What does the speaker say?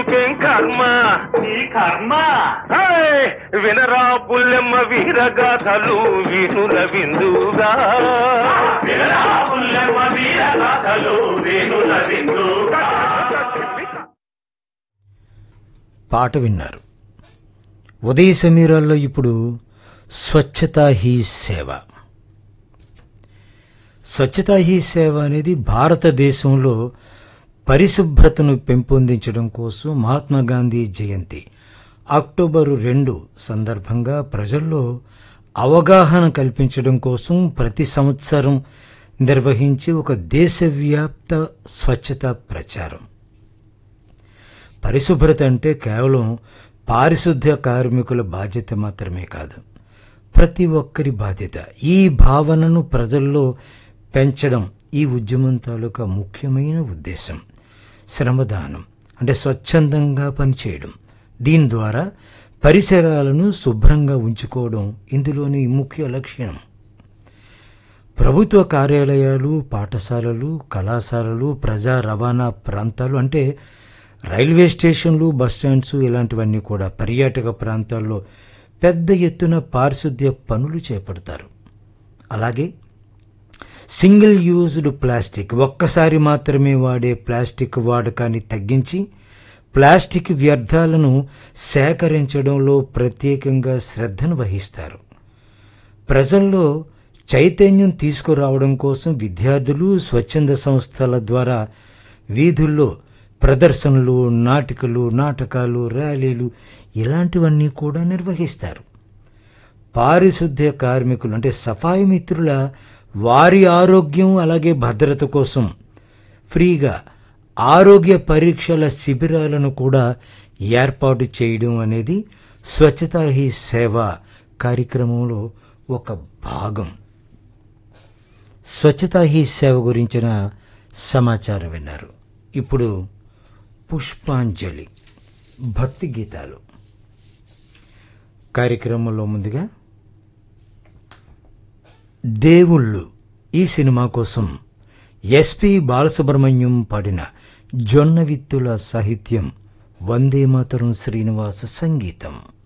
నీకేం కర్మ నీ కర్మ హాయ్! వినరా పుల్లెమ్మ వీరగాథలు వినుల విందుగా వినరా పుల్లెమ్మ వీర గాథలు వేణుల విందుగా. పాట విన్నారు ఉదయ సమీరాల్లో ఇప్పుడు స్వచ్ఛతా హీ సేవ స్వచ్ఛతా హీ సేవ అనేది భారతదేశంలో పరిశుభ్రతను పెంపొందించడం కోసం మహాత్మా గాంధీ జయంతి అక్టోబరు రెండు సందర్భంగా ప్రజల్లో అవగాహన కల్పించడం కోసం ప్రతి సంవత్సరం నిర్వహించే ఒక దేశవ్యాప్త స్వచ్ఛతా ప్రచారం పరిశుభ్రత అంటే కేవలం పారిశుద్ధ్య కార్మికుల బాధ్యత మాత్రమే కాదు ప్రతి ఒక్కరి బాధ్యత ఈ భావనను ప్రజల్లో పెంచడం ఈ ఉద్యమం తాలూకా ముఖ్యమైన ఉద్దేశం శ్రమదానం అంటే స్వచ్ఛందంగా పనిచేయడం దీని ద్వారా పరిసరాలను శుభ్రంగా ఉంచుకోవడం ఇందులోని ముఖ్య లక్ష్యం ప్రభుత్వ కార్యాలయాలు పాఠశాలలు కళాశాలలు ప్రజా రవాణా ప్రాంతాలు అంటే రైల్వే స్టేషన్లు బస్ స్టాండ్స్ ఇలాంటివన్నీ కూడా పర్యాటక ప్రాంతాల్లో పెద్ద ఎత్తున పారిశుద్ధ్య పనులు చేపడతారు అలాగే సింగిల్ యూజ్డ్ ప్లాస్టిక్ ఒక్కసారి మాత్రమే వాడే ప్లాస్టిక్ వాడకాన్ని తగ్గించి ప్లాస్టిక్ వ్యర్థాలను సేకరించడంలో ప్రత్యేకంగా శ్రద్ధను వహిస్తారు ప్రజల్లో చైతన్యం తీసుకురావడం కోసం విద్యార్థులు స్వచ్ఛంద సంస్థల ద్వారా వీధుల్లో ప్రదర్శనలు నాటికలు నాటకాలు ర్యాలీలు ఇలాంటివన్నీ కూడా నిర్వహిస్తారు పారిశుద్ధ్య కార్మికులు అంటే సఫాయి మిత్రుల వారి ఆరోగ్యం అలాగే భద్రత కోసం ఫ్రీగా ఆరోగ్య పరీక్షల శిబిరాలను కూడా ఏర్పాటు చేయడం అనేది స్వచ్ఛతా హీ సేవ కార్యక్రమంలో ఒక భాగం స్వచ్ఛతా హీ సేవ గురించిన సమాచారం విన్నారు ఇప్పుడు పుష్పాంజలి భక్తి గీతాలు కార్యక్రమంలో ముందుగా దేవుళ్ళు ఈ సినిమా కోసం ఎస్పి బాలసుబ్రహ్మణ్యం పాడిన జొన్న విత్తుల సాహిత్యం వందే మాతరం శ్రీనివాస సంగీతం